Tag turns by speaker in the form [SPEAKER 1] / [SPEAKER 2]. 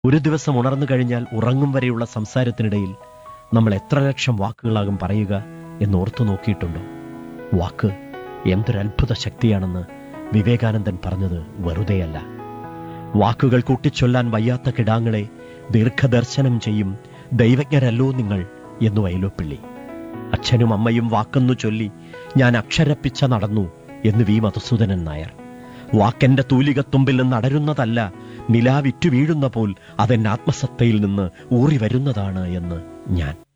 [SPEAKER 1] ഒരു ദിവസം ഉണർന്നു കഴിഞ്ഞാൽ ഉറങ്ങും വരെയുള്ള സംസാരത്തിനിടയിൽ നമ്മൾ എത്ര ലക്ഷം വാക്കുകളാകും പറയുക എന്ന് ഓർത്തു നോക്കിയിട്ടുണ്ടോ വാക്ക് എന്തൊരു അത്ഭുത ശക്തിയാണെന്ന് വിവേകാനന്ദൻ പറഞ്ഞത് വെറുതെയല്ല വാക്കുകൾ കൂട്ടിച്ചൊല്ലാൻ വയ്യാത്ത കിടാങ്ങളെ ദീർഘദർശനം ചെയ്യും ദൈവജ്ഞരല്ലോ നിങ്ങൾ എന്നു വയലോപ്പിള്ളി അച്ഛനും അമ്മയും വാക്കെന്നു ചൊല്ലി ഞാൻ അക്ഷരപ്പിച്ച നടന്നു എന്ന് വി മധുസൂദനൻ നായർ വാക്കെന്റെ തൂലികത്തുമ്പിൽ നിന്ന് അടരുന്നതല്ല നിലാവിറ്റു വീഴുന്ന പോൽ അതെന്റെ ആത്മസത്തയിൽ നിന്ന് ഊറി വരുന്നതാണ് എന്ന് ഞാൻ